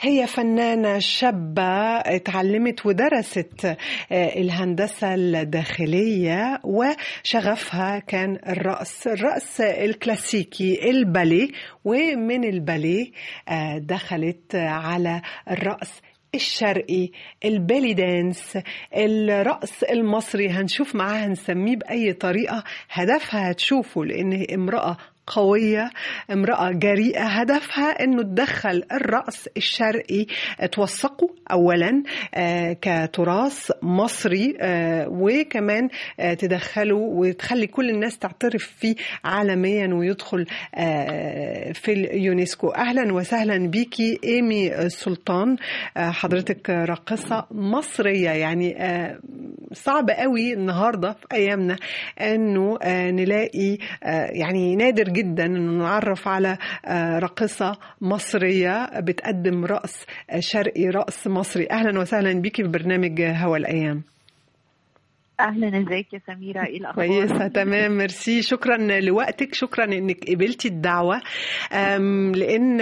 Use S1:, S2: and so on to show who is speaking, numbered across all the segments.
S1: هي فنانة شابة اتعلمت ودرست الهندسة الداخلية وشغفها كان الرقص الرقص الكلاسيكي الباليه ومن الباليه دخلت على الرقص الشرقي البيلي دانس الرقص المصري هنشوف معاها نسميه بأي طريقة هدفها هتشوفه لأن امرأة قوية امرأة جريئة هدفها انه تدخل الرقص الشرقي توثقه اولا كتراث مصري وكمان تدخله وتخلي كل الناس تعترف فيه عالميا ويدخل في اليونسكو اهلا وسهلا بيكي ايمي سلطان حضرتك راقصة مصرية يعني صعب قوي النهارده في ايامنا انه نلاقي يعني نادر جدا انه نعرف على راقصه مصريه بتقدم رقص شرقي رقص مصري اهلا وسهلا بيكي في برنامج هوا الايام
S2: اهلا ازيك يا سميره ايه الاخبار
S1: كويسه تمام ميرسي شكرا لوقتك شكرا انك قبلتي الدعوه لان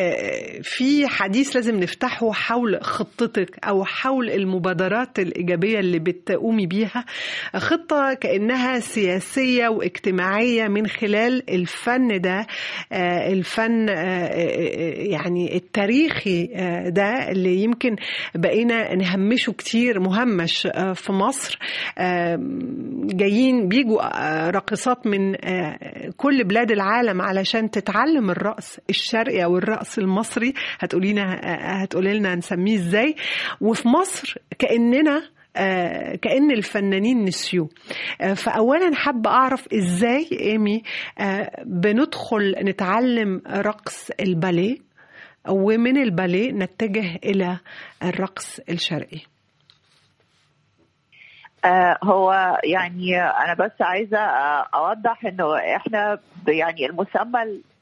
S1: في حديث لازم نفتحه حول خطتك او حول المبادرات الايجابيه اللي بتقومي بيها خطه كانها سياسيه واجتماعيه من خلال الفن ده الفن يعني التاريخي ده اللي يمكن بقينا نهمشه كتير مهمش في مصر جايين بيجوا راقصات من كل بلاد العالم علشان تتعلم الرقص الشرقي او الرقص المصري هتقولينا هتقولي لنا نسميه ازاي وفي مصر كاننا كأن الفنانين نسيوه فأولا حابة أعرف إزاي إيمي بندخل نتعلم رقص الباليه ومن الباليه نتجه إلى الرقص الشرقي
S2: هو يعني انا بس عايزه اوضح انه احنا يعني المسمى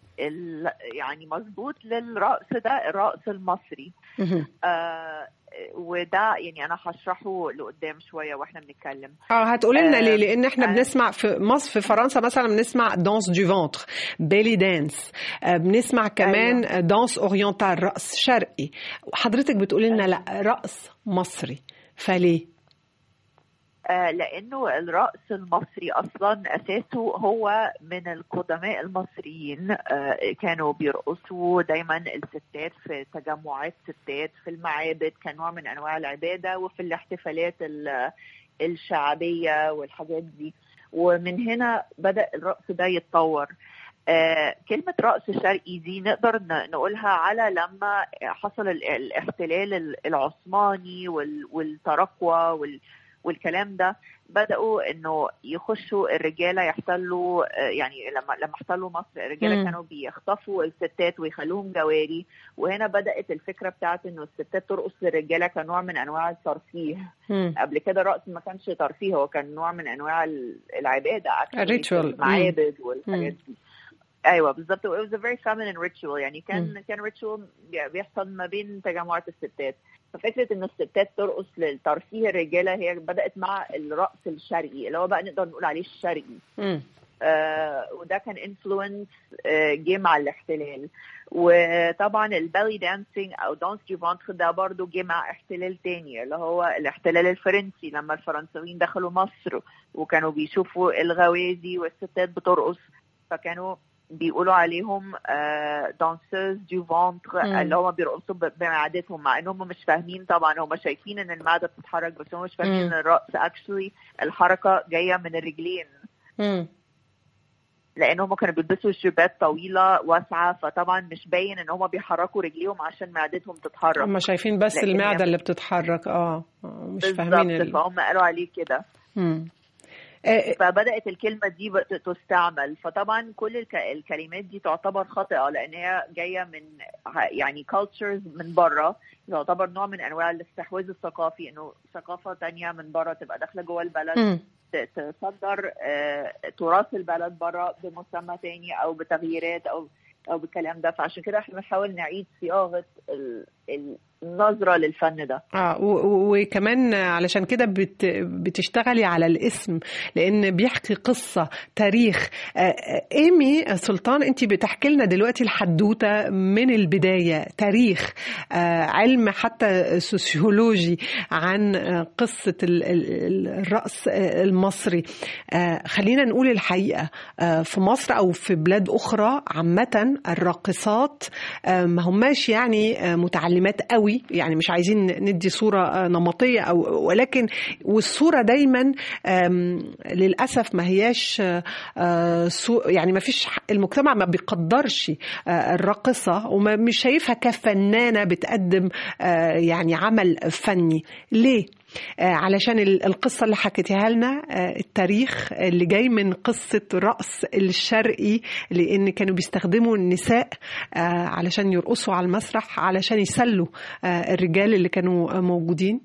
S2: يعني مظبوط للرقص ده الرقص المصري آه وده يعني انا هشرحه لقدام شويه واحنا بنتكلم
S1: اه هتقولي لنا ليه لان احنا آه بنسمع في مصر في فرنسا مثلا بنسمع دانس دو فونتر بيلي دانس آه بنسمع كمان أيوة. دانس اورينتال رقص شرقي حضرتك بتقولي لنا لا رقص مصري فليه
S2: آه لانه الرقص المصري اصلا اساسه هو من القدماء المصريين آه كانوا بيرقصوا دايما الستات في تجمعات ستات في المعابد كنوع من انواع العباده وفي الاحتفالات الشعبيه والحاجات دي ومن هنا بدا الرقص ده يتطور آه كلمة رقص شرقي دي نقدر نقولها على لما حصل الاحتلال العثماني والترقوة وال والكلام ده بداوا انه يخشوا الرجاله يحتلوا يعني لما لما احتلوا مصر الرجاله م. كانوا بيخطفوا الستات ويخلوهم جواري وهنا بدات الفكره بتاعت انه الستات ترقص للرجاله كنوع من انواع الترفيه م. قبل كده الرقص ما كانش ترفيه هو كان نوع من انواع العباده
S1: الريتشوال
S2: المعابد والحاجات دي ايوه بالظبط it was a very feminine ritual يعني كان م. كان ritual بيحصل ما بين تجمعات الستات ففكره ان الستات ترقص للترفيه الرجاله هي بدات مع الرقص الشرقي اللي هو بقى نقدر نقول عليه الشرقي آه وده كان انفلونس آه جه مع الاحتلال وطبعا البالي دانسينج او دانس دي فونتر ده برضه جه مع احتلال تاني اللي هو الاحتلال الفرنسي لما الفرنساويين دخلوا مصر وكانوا بيشوفوا الغوازي والستات بترقص فكانوا بيقولوا عليهم دانسوز دو فونتر اللي هم بيرقصوا بمعدتهم مع انهم مش فاهمين طبعا هم شايفين ان المعده بتتحرك بس هم مش فاهمين ان الرقص اكشلي الحركه جايه من الرجلين
S1: مم.
S2: لان هم كانوا بيلبسوا جيبات طويله واسعه فطبعا مش باين ان هم بيحركوا رجليهم عشان معدتهم تتحرك
S1: هم شايفين بس المعده اللي بتتحرك اه مش فاهمين
S2: ال... فهم قالوا عليه كده فبدات الكلمه دي تستعمل فطبعا كل الكلمات دي تعتبر خاطئه لان هي جايه من يعني كالتشرز من بره يعتبر نوع من انواع الاستحواذ الثقافي انه ثقافه تانية من بره تبقى داخله جوه البلد تصدر تراث البلد بره بمسمى تاني او بتغييرات او او بالكلام ده فعشان كده احنا بنحاول نعيد صياغه النظره للفن ده
S1: اه وكمان علشان كده بت بتشتغلي على الاسم لان بيحكي قصه تاريخ آه ايمي سلطان انت بتحكي لنا دلوقتي الحدوته من البدايه تاريخ آه علم حتى سوسيولوجي عن قصه الرأس المصري آه خلينا نقول الحقيقه آه في مصر او في بلاد اخرى عامه الراقصات آه ما هماش يعني متعلمات قوي يعني مش عايزين ندي صورة نمطية أو ولكن والصورة دايما للأسف ما هياش يعني ما فيش المجتمع ما بيقدرش الراقصة ومش شايفها كفنانة بتقدم يعني عمل فني ليه؟ علشان القصة اللي حكيتها لنا التاريخ اللي جاي من قصة رأس الشرقي لأن كانوا بيستخدموا النساء علشان يرقصوا على المسرح علشان يسلوا الرجال اللي كانوا موجودين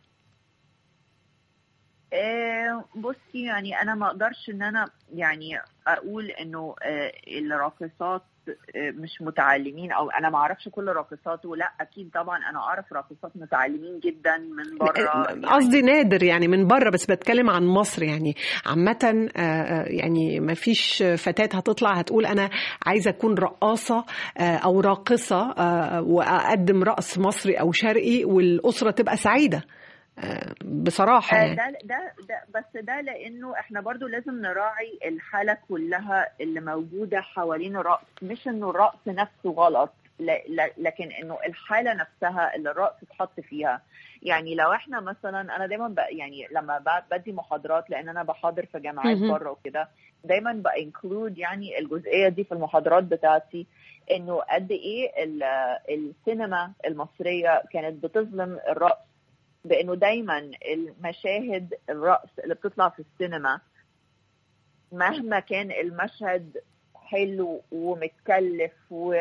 S2: بصي يعني انا ما اقدرش ان انا يعني اقول انه الراقصات مش متعلمين او انا ما اعرفش كل الراقصات ولا اكيد طبعا انا اعرف راقصات متعلمين جدا من بره
S1: قصدي يعني نادر يعني من بره بس بتكلم عن مصر يعني عامه يعني ما فيش فتاه هتطلع هتقول انا عايزه اكون رقاصه او راقصه واقدم رقص مصري او شرقي والاسره تبقى سعيده بصراحة يعني.
S2: ده, ده, ده بس ده لأنه احنا برضو لازم نراعي الحالة كلها اللي موجودة حوالين الرأس مش انه الرأس نفسه غلط لكن انه الحالة نفسها اللي الرأس اتحط فيها يعني لو احنا مثلا انا دايما يعني لما بدي محاضرات لان انا بحاضر في جامعات بره وكده دايما بانكلود يعني الجزئيه دي في المحاضرات بتاعتي انه قد ايه السينما المصريه كانت بتظلم الرأس بانه دايما المشاهد الرقص اللي بتطلع في السينما مهما كان المشهد حلو ومتكلف و...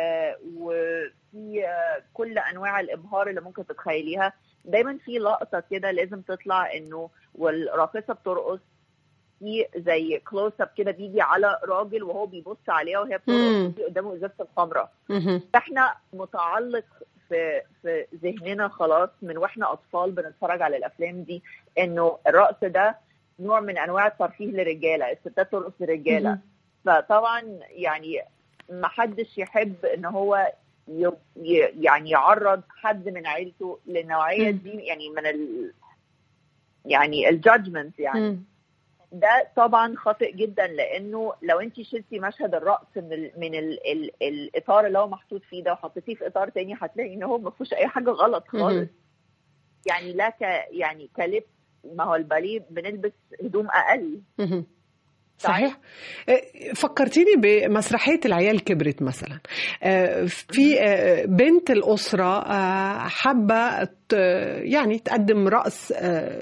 S2: وفي كل انواع الابهار اللي ممكن تتخيليها دايما في لقطه كده لازم تطلع انه والراقصه بترقص في زي كلوز اب كده بيجي على راجل وهو بيبص عليها وهي بترقص قدامه ازازه الخمره فاحنا متعلق في في ذهننا خلاص من واحنا اطفال بنتفرج على الافلام دي انه الرقص ده نوع من انواع الترفيه للرجاله الستات ترقص للرجاله فطبعا يعني ما حدش يحب ان هو يعني يعرض حد من عيلته للنوعيه دي يعني من ال يعني الجادجمنت يعني ده طبعا خاطئ جدا لانه لو انت شلتي مشهد الرقص من ال من ال ال الاطار اللي هو محطوط فيه ده وحطيتيه في اطار تاني هتلاقي ان هو ما فيهوش اي حاجه غلط خالص يعني لا ك يعني كلبس ما هو الباليه بنلبس هدوم اقل
S1: صحيح فكرتيني بمسرحية العيال كبرت مثلا في بنت الأسرة حابة يعني تقدم رقص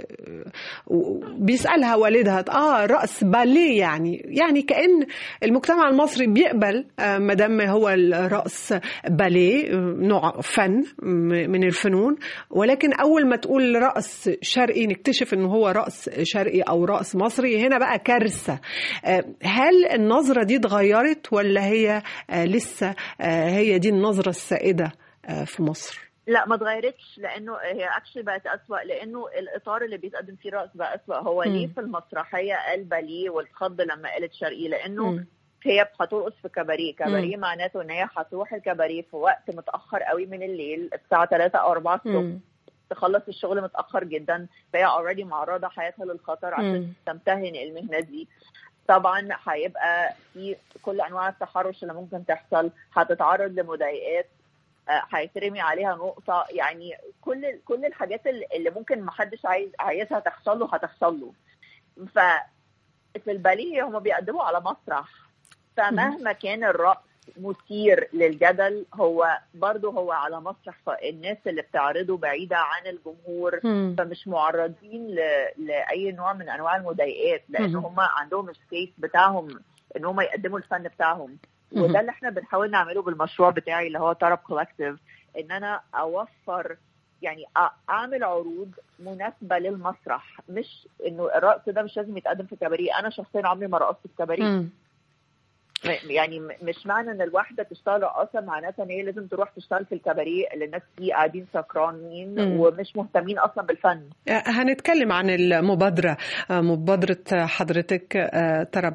S1: بيسألها والدها اه رقص باليه يعني يعني كأن المجتمع المصري بيقبل ما دام هو الرقص باليه نوع فن من الفنون ولكن أول ما تقول رقص شرقي نكتشف إنه هو رقص شرقي أو رقص مصري هنا بقى كارثة هل النظرة دي اتغيرت ولا هي لسه هي دي النظرة السائدة في مصر؟
S2: لا ما اتغيرتش لانه هي اكشلي بقت اسوأ لانه الاطار اللي بيتقدم فيه رقص بقى اسوأ هو م. ليه في المسرحيه قال باليه والخض لما قالت شرقي لانه م. هي هترقص في كباريه كباريه م. معناته ان هي هتروح الكباريه في وقت متاخر قوي من الليل الساعه 3 او 4 الصبح تخلص الشغل متاخر جدا فهي اوريدي معرضه حياتها للخطر عشان تمتهن المهنه دي طبعا هيبقى في كل انواع التحرش اللي ممكن تحصل هتتعرض لمضايقات هيترمي عليها نقطه يعني كل كل الحاجات اللي ممكن ما حدش عايز عايزها تحصل له هتحصل له ف في الباليه هم بيقدموا على مسرح فمهما كان الرقص مثير للجدل هو برضه هو على مسرح فالناس اللي بتعرضه بعيدة عن الجمهور م. فمش معرضين ل... لأي نوع من أنواع المضايقات لأن هم عندهم السبيس بتاعهم إن هم يقدموا الفن بتاعهم م. وده اللي احنا بنحاول نعمله بالمشروع بتاعي اللي هو طرب كولكتيف إن أنا أوفر يعني اعمل عروض مناسبه للمسرح مش انه الرقص ده مش لازم يتقدم في كباريه انا شخصيا عمري ما رقصت في كباريه يعني مش معنى ان الواحده تشتغل رقاصه معناتها ان هي لازم تروح تشتغل في الكباريه اللي الناس فيه قاعدين سكرانين ومش مهتمين اصلا بالفن
S1: هنتكلم عن المبادره مبادره حضرتك طرب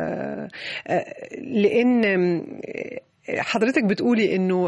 S1: لان حضرتك بتقولي انه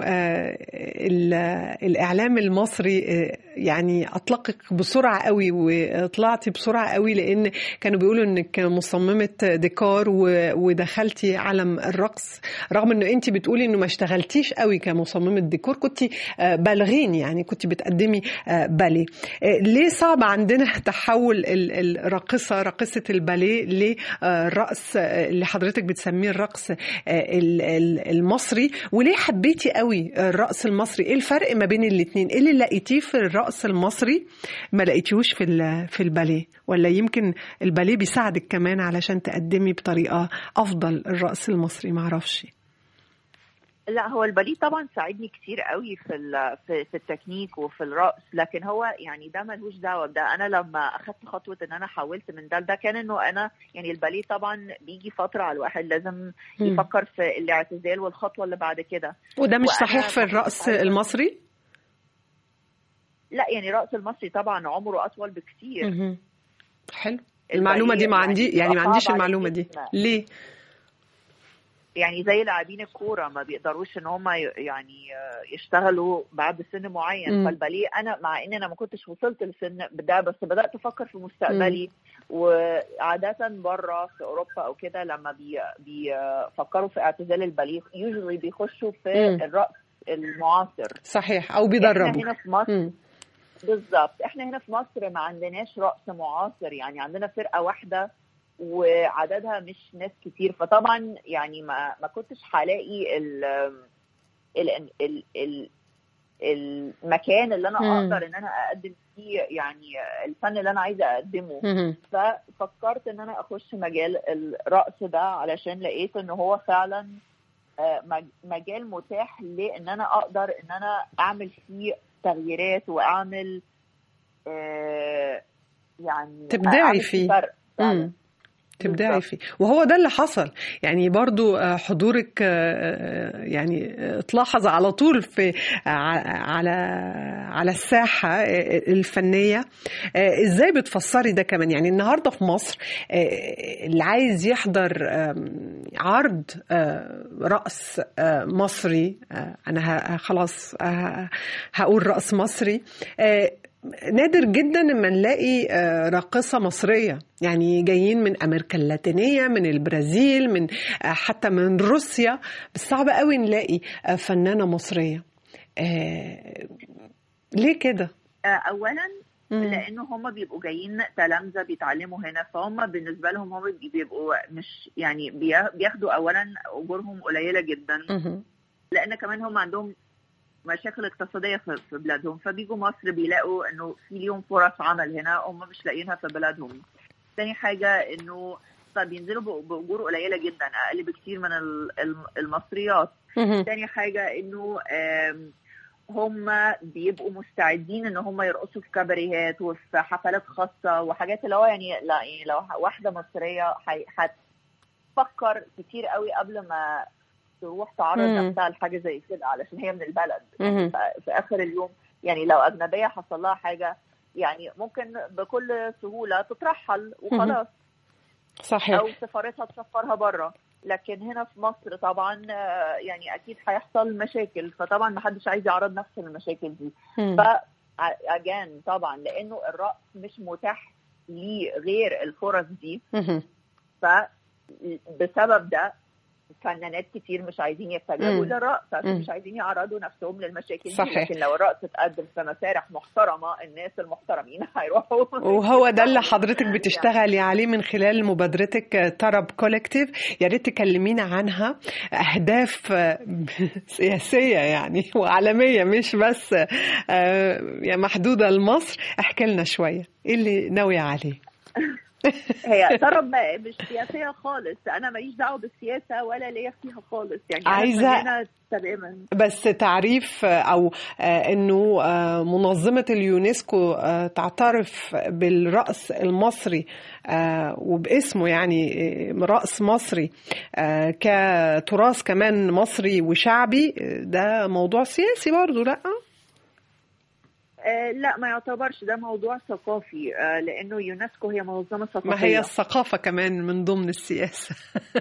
S1: الاعلام المصري يعني اطلقك بسرعه قوي وطلعتي بسرعه قوي لان كانوا بيقولوا انك مصممه ديكور ودخلتي عالم الرقص رغم انه انت بتقولي انه ما اشتغلتيش قوي كمصممه ديكور كنت بالغين يعني كنت بتقدمي باليه ليه صعب عندنا تحول الراقصه راقصه الباليه للرقص اللي حضرتك بتسميه الرقص المصري المصري وليه حبيتي قوي الرقص المصري ايه الفرق ما بين الاثنين ايه اللي لقيتيه في الرقص المصري ما لقيتيهوش في في الباليه ولا يمكن الباليه بيساعدك كمان علشان تقدمي بطريقه افضل الرقص المصري ما اعرفش
S2: لا هو الباليه طبعا ساعدني كتير قوي في في, في التكنيك وفي الرقص لكن هو يعني ده ملوش دعوه بده انا لما اخدت خطوه ان انا حولت من ده لده كان انه انا يعني الباليه طبعا بيجي فتره على الواحد لازم يفكر في الاعتزال والخطوه اللي بعد كده
S1: وده مش صحيح في الرقص المصري
S2: لا يعني الرقص المصري طبعا عمره اطول بكثير
S1: حلو المعلومه دي ما عندي يعني ما عنديش المعلومه دي ليه
S2: يعني زي لاعبين الكوره ما بيقدروش ان هم يعني يشتغلوا بعد سن معين م. فالباليه انا مع ان انا ما كنتش وصلت لسن ده بس بدات افكر في مستقبلي م. وعاده بره في اوروبا او كده لما بي بيفكروا في اعتزال الباليه يوجوالي بيخشوا في م. الرقص المعاصر
S1: صحيح او بيدربوا
S2: احنا هنا في مصر بالظبط احنا هنا في مصر ما عندناش رقص معاصر يعني عندنا فرقه واحده وعددها مش ناس كتير فطبعا يعني ما ما كنتش هلاقي ال ال ال ال المكان اللي انا
S1: مم.
S2: اقدر ان انا اقدم فيه يعني الفن اللي انا عايزه اقدمه
S1: مهم.
S2: ففكرت ان انا اخش مجال الرقص ده علشان لقيت ان هو فعلا آه، مج- مجال متاح لان انا اقدر ان انا اعمل فيه تغييرات واعمل آه، يعني
S1: تبدعي
S2: أعمل
S1: فيه.
S2: فرق فعلاً.
S1: مم. تبدعي
S2: بالظبط.
S1: فيه وهو ده اللي حصل يعني برضو آه، حضورك آه، آه، يعني آه، اتلاحظ على طول في ع- على على الساحة آه، الفنية آه، ازاي بتفسري ده كمان يعني النهاردة في مصر آه، اللي عايز يحضر آم، عرض آه، رقص آه، مصري آه، انا ه- خلاص آه، هقول رقص مصري آه، نادر جدا لما نلاقي آه، راقصة مصرية يعني جايين من أمريكا اللاتينية من البرازيل من آه، حتى من روسيا بس صعب قوي نلاقي آه، فنانة مصرية آه، ليه كده؟
S2: آه، اولا
S1: مم.
S2: لانه هم بيبقوا جايين تلامذه بيتعلموا هنا فهم بالنسبه لهم هم بيبقوا مش يعني بيا- بياخدوا اولا اجورهم قليله جدا
S1: مهم.
S2: لان كمان هم عندهم مشاكل اقتصاديه في في بلادهم فبيجوا مصر بيلاقوا انه في ليهم فرص عمل هنا هم مش لاقيينها في بلادهم تاني حاجه انه فبينزلوا بأ- باجور قليله جدا اقل بكتير من ال- الم- المصريات
S1: مهم.
S2: تاني حاجة انه آم، هم بيبقوا مستعدين ان هم يرقصوا في كباريهات وفي حفلات خاصة وحاجات اللي هو يعني لا يعني لو واحدة مصرية حي- هتفكر كتير قوي قبل ما تروح تعرض
S1: مم.
S2: نفسها لحاجة زي كده علشان هي من البلد
S1: مهم.
S2: ف- في اخر اليوم يعني لو اجنبية حصل لها حاجة يعني ممكن بكل سهولة تترحل وخلاص
S1: صحيح
S2: او سفارتها تسفرها بره لكن هنا في مصر طبعا آه، يعني اكيد هيحصل مشاكل فطبعا ما حدش عايز يعرض نفس المشاكل دي
S1: مم.
S2: ف اجان طبعا لانه الرقص مش متاح ليه غير الفرص دي
S1: مهم.
S2: فبسبب ده فنانات كتير مش عايزين يتجهوا
S1: مم.
S2: للرقص عشان
S1: مم.
S2: مش عايزين يعرضوا نفسهم للمشاكل دي
S1: صحيح.
S2: لكن لو الرقص اتقدم في مسارح محترمه الناس المحترمين هيروحوا
S1: وهو ده اللي حضرتك بتشتغلي عليه من خلال مبادرتك طرب كولكتيف يا ريت تكلمينا عنها اهداف آه، سياسيه يعني وعالميه مش بس آه، يعني محدوده لمصر احكي لنا شويه ايه اللي ناويه عليه
S2: هي طرب مش سياسيه خالص انا ماليش دعوه بالسياسه ولا ليا فيها خالص يعني
S1: عايزه
S2: تماما
S1: بس تعريف او انه منظمه اليونسكو تعترف بالراس المصري وباسمه يعني راس مصري كتراث كمان مصري وشعبي ده موضوع سياسي برضه لا
S2: لا ما يعتبرش ده موضوع ثقافي لانه يونسكو هي منظمه ثقافيه
S1: ما هي الثقافه كمان من ضمن السياسه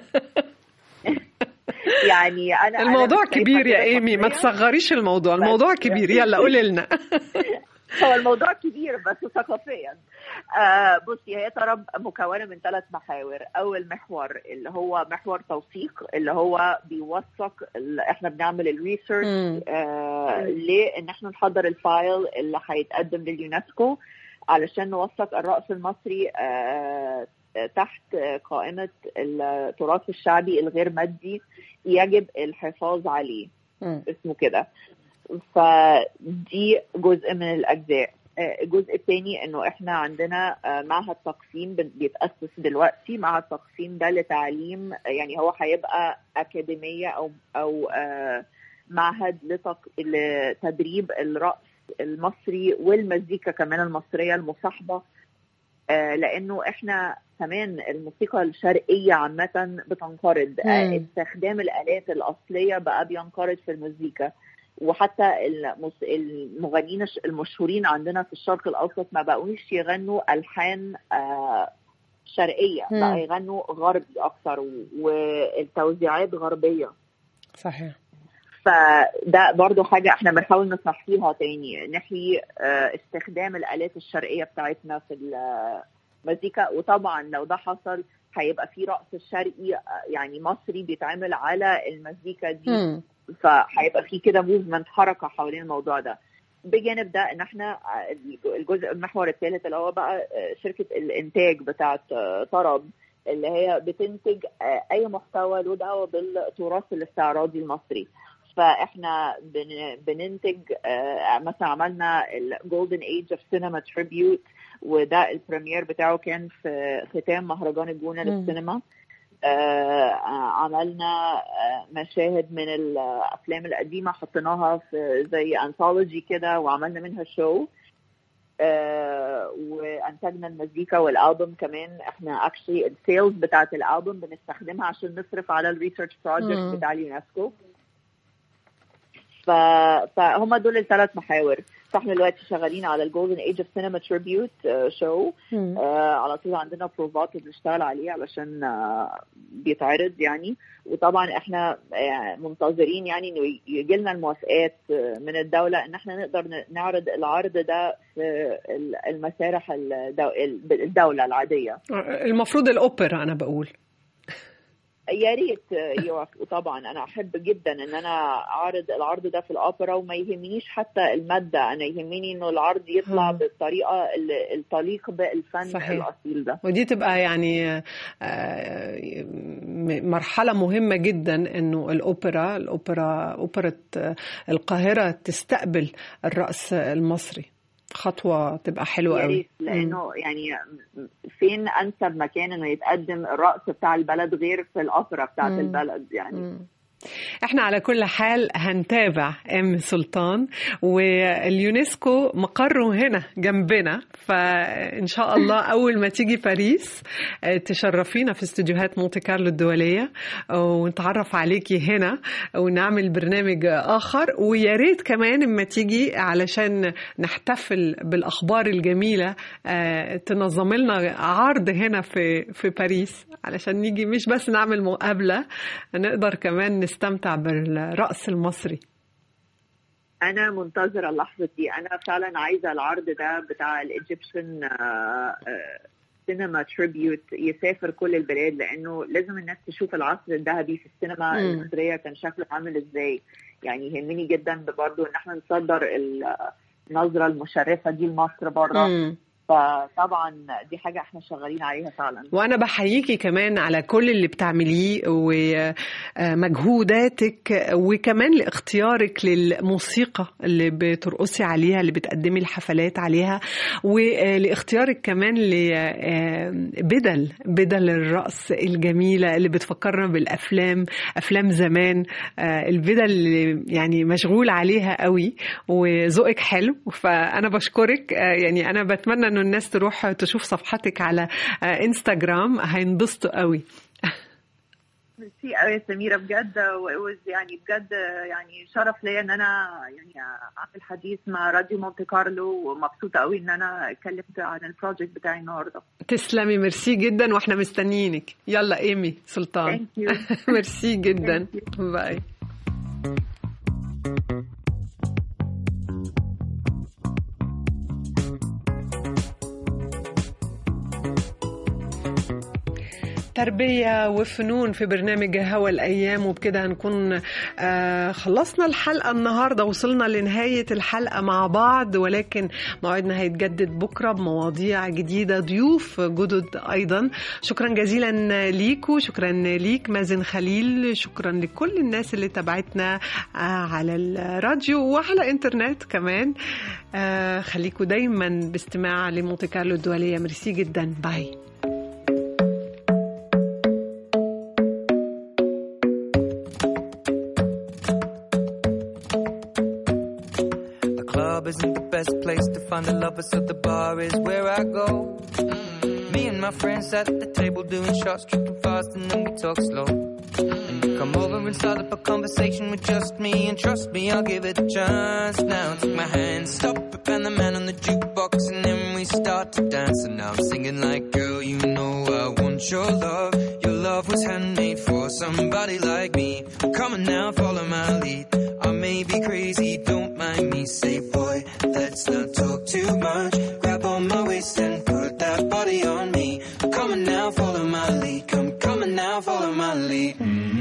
S2: يعني انا
S1: الموضوع
S2: أنا
S1: كبير يا ايمي ما تصغريش الموضوع الموضوع كبير يلا قولي لنا
S2: هو الموضوع كبير بس ثقافيا آه بصي هي طرب مكونه من ثلاث محاور اول محور اللي هو محور توثيق اللي هو بيوثق احنا بنعمل الريسيرش آه لان احنا نحضر الفايل اللي هيتقدم لليونسكو علشان نوثق الرأس المصري آه تحت قائمة التراث الشعبي الغير مادي يجب الحفاظ عليه
S1: م.
S2: اسمه كده فدي جزء من الأجزاء الجزء الثاني انه احنا عندنا معهد تقسيم بيتاسس دلوقتي معهد تقسيم ده لتعليم يعني هو هيبقى اكاديميه او او معهد لتق... لتدريب الرأس المصري والمزيكا كمان المصريه المصاحبه لانه احنا كمان الموسيقى الشرقيه عامه بتنقرض استخدام الالات الاصليه بقى بينقرض في المزيكا وحتى المغنيين المشهورين عندنا في الشرق الاوسط ما بقوش يغنوا الحان شرقيه بقى يغنوا غربي اكثر والتوزيعات غربيه
S1: صحيح
S2: فده برضو حاجة احنا بنحاول نصحيها تاني نحيي استخدام الآلات الشرقية بتاعتنا في المزيكا وطبعا لو ده حصل هيبقى في رقص الشرقي يعني مصري بيتعمل على المزيكا دي
S1: م.
S2: فهيبقى في كده موفمنت حركة حوالين الموضوع ده بجانب ده ان احنا الجزء المحور الثالث اللي هو بقى شركة الانتاج بتاعت طرب اللي هي بتنتج اي محتوى له دعوه بالتراث الاستعراضي المصري فاحنا بن بننتج مثلا عملنا الجولدن ايج اوف سينما تريبيوت وده البريمير بتاعه كان في ختام مهرجان الجونه للسينما آه عملنا آه مشاهد من الافلام القديمه حطيناها في زي انثولوجي كده وعملنا منها شو آه وانتجنا المزيكا والالبوم كمان احنا اكشلي السيلز بتاعت الالبوم بنستخدمها عشان نصرف على الريسيرش بروجكت بتاع اليونسكو ف... فهم دول الثلاث محاور فاحنا دلوقتي شغالين على الجولدن ايج اوف سينما تريبيوت شو على طول عندنا بروفات بنشتغل عليه علشان uh, بيتعرض يعني وطبعا احنا منتظرين يعني انه يجي لنا الموافقات من الدوله ان احنا نقدر نعرض العرض ده في المسارح الدو... الدوله العاديه
S1: المفروض الاوبرا انا بقول
S2: يا ريت يوافقوا طبعا انا احب جدا ان انا اعرض العرض ده في الاوبرا وما يهمنيش حتى الماده انا يهمني انه العرض يطلع م. بالطريقه اللي تليق بالفن صحيح. الاصيل ده
S1: ودي تبقى يعني مرحله مهمه جدا انه الاوبرا الاوبرا اوبرا القاهره تستقبل الرقص المصري خطوه تبقى حلوه قوي
S2: لانه يعني فين انسب مكان انه يتقدم الرقص بتاع البلد غير في الاوبرا بتاعت مم. البلد يعني
S1: مم. احنا على كل حال هنتابع ام سلطان واليونسكو مقره هنا جنبنا فان شاء الله اول ما تيجي باريس تشرفينا في استديوهات مونتي كارلو الدوليه ونتعرف عليكي هنا ونعمل برنامج اخر ويا ريت كمان اما تيجي علشان نحتفل بالاخبار الجميله تنظم لنا عرض هنا في في باريس علشان نيجي مش بس نعمل مقابله نقدر كمان نستمتع بالرقص المصري
S2: انا منتظره اللحظه دي انا فعلا عايزه العرض ده بتاع الايجيبشن سينما تريبيوت يسافر كل البلاد لانه لازم الناس تشوف العصر الذهبي في السينما م. المصريه كان شكله عامل ازاي يعني يهمني جدا برضه ان احنا نصدر النظره المشرفه دي لمصر بره فطبعا دي حاجه احنا شغالين عليها فعلا
S1: وانا بحييكي كمان على كل اللي بتعمليه ومجهوداتك وكمان لاختيارك للموسيقى اللي بترقصي عليها اللي بتقدمي الحفلات عليها ولاختيارك كمان لبدل بدل الرقص الجميله اللي بتفكرنا بالافلام افلام زمان البدل اللي يعني مشغول عليها قوي وذوقك حلو فانا بشكرك يعني انا بتمنى انه الناس تروح تشوف صفحتك على انستغرام هينبسطوا قوي
S2: ميرسي قوي يا سميره بجد يعني بجد يعني شرف ليا ان انا يعني اعمل حديث مع راديو مونte كارلو ومبسوطه قوي ان انا اتكلمت عن البروجكت بتاعي النهارده
S1: تسلمي ميرسي جدا واحنا مستنيينك يلا ايمي سلطان ميرسي جدا باي تربية وفنون في برنامج هوا الأيام وبكده هنكون آه خلصنا الحلقة النهاردة وصلنا لنهاية الحلقة مع بعض ولكن موعدنا هيتجدد بكرة بمواضيع جديدة ضيوف جدد أيضا شكرا جزيلا ليكو شكرا ليك مازن خليل شكرا لكل الناس اللي تابعتنا آه على الراديو وعلى انترنت كمان آه خليكوا دايما باستماع لمونتي كارلو الدولية ميرسي جدا باي
S3: club isn't the best place to find a lover, so the bar is where I go. Mm. Me and my friends at the table doing shots, tripping fast, and then we talk slow. And you come over and start up a conversation with just me, and trust me, I'll give it a chance. Now take my hand, stop it, and the man on the jukebox, and then we start to dance. And now I'm singing like, girl, you know I want your love. Your love was handmade for somebody like me. Come on now, follow my lead. I may be crazy, don't mind me. Say, boy, let's not talk too much. Grab on my waist and put that body on me. Come on now, follow my lead. Come, come on now, follow my lead.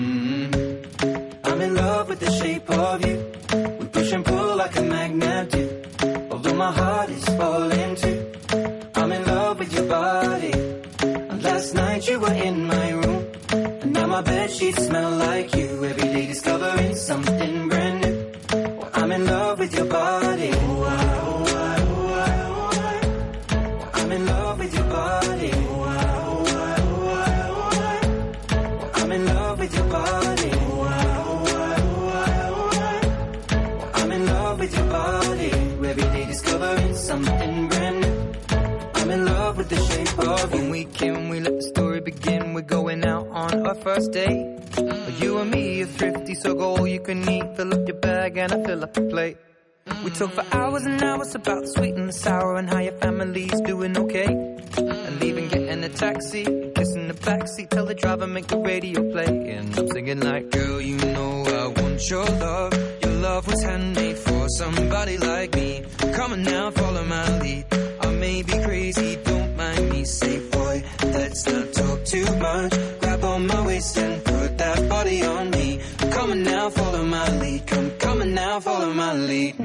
S3: Mm-hmm. I'm in love with the shape of you. We push and pull like a magnet do. Although my heart is falling too. I'm in love with your body. And last night you were in my room. And now my bed sheets smell like you. Every day discovering something brand new. Well, I'm in love with your body. Oh, I, oh, I, oh, I, oh, I. Well, I'm in love with your body. Oh, I, oh, I, oh, I, oh, I. Well, I'm in love with your body. Oh, I, oh, I, oh, I, oh, I. Well, I'm in love with your body. Every day discovering something brand new. I'm in love with the shape of you. When we came, we let the story begin. We're going out on our first date. You and me are thrifty, so go all you can eat. Fill up your bag and I fill up the plate. We talk for hours and hours about the sweet and the sour and how your family's doing okay. And leaving, getting a taxi, kissing the backseat, tell the driver make the radio play. And I'm singing like, girl, you know I want your love. Your love was handmade for somebody like me. Come on now, follow my lead. I may be crazy, don't mind me. Say, boy, let's not talk too much. Grab on my waist and put that body on me. Come on now, follow my lead. Come, come on now, follow my lead.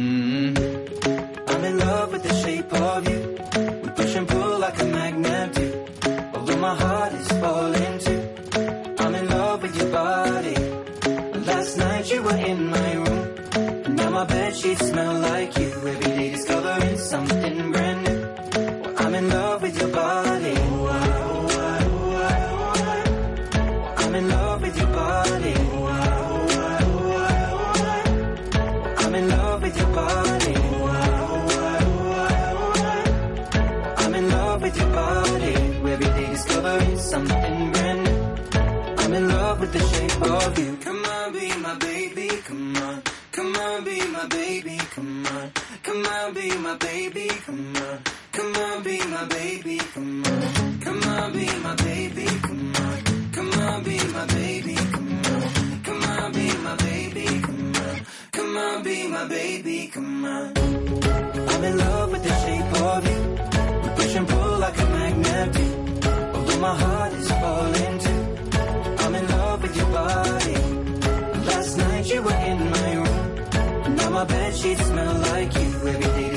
S3: Mm-hmm. I'm in love with the shape of you. We push and pull like a magnet do. Although my heart is falling too. I'm in love with your body. Last night you were in my room. And now my bed sheets smell like you. Every day discovering something brand new. Well, I'm in love with your body. Oh, I, oh, I, oh, I, oh, I. Well, I'm in love with your body. Oh, I, oh, I, oh, I, oh, I. Well, I'm in love with your body. Oh, I, oh, I, oh, I, oh, I. Well, I'm in love with your body. Every day discovering something brand new. I'm in love with the shape of you. Come on, be my baby, come on. Come on, be my baby, come on. Come on, be my baby, come on. Come on, be my baby, come on. Come on, be my baby, come on. Come on, be my baby, come on. Come on, be my baby, come on. Come on, be my baby, come on. I'm in love with the shape of you. We push and pull like a magnet do. Although my heart is falling too. I'm in love with your body. Last night you were in my room. Now my bed sheets smell like you. Every day